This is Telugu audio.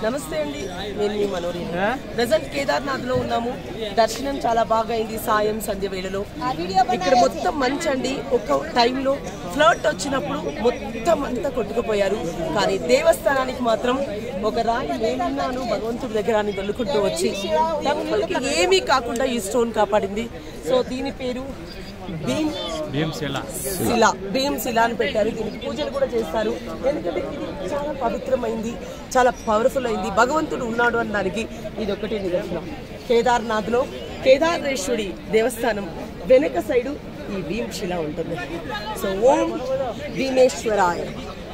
నమస్తే అండి నేను మీ మనోరి ప్రజెంట్ కేదార్నాథ్ లో ఉన్నాము దర్శనం చాలా బాగా అయింది సాయం సంధ్య వేళలో ఇక్కడ మొత్తం మంచి అండి ఒక టైంలో ఫ్లర్ట్ వచ్చినప్పుడు మొత్తం అంతా కొట్టుకుపోయారు కానీ దేవస్థానానికి మాత్రం ఒక రాయి నేనున్నాను భగవంతుడి దగ్గర అని దొల్లుకుంటూ వచ్చి టెంపుల్కి ఏమీ కాకుండా ఈ స్టోన్ కాపాడింది సో దీని పేరు భీమ్ భీమశిల శిల భీమ్ శిల అని పెట్టారు దీనికి పూజలు కూడా చేస్తారు ఎందుకంటే ఇది చాలా పవిత్రమైంది చాలా పవర్ఫుల్ అయింది భగవంతుడు ఉన్నాడు అనడానికి ఇది ఒకటి నిదర్శనం కేదార్నాథ్ లో కేదారేశ్వరి దేవస్థానం వెనక సైడు ఈ భీమ్ శిల ఉంటుంది సో ఓం భీమేశ్వరాయ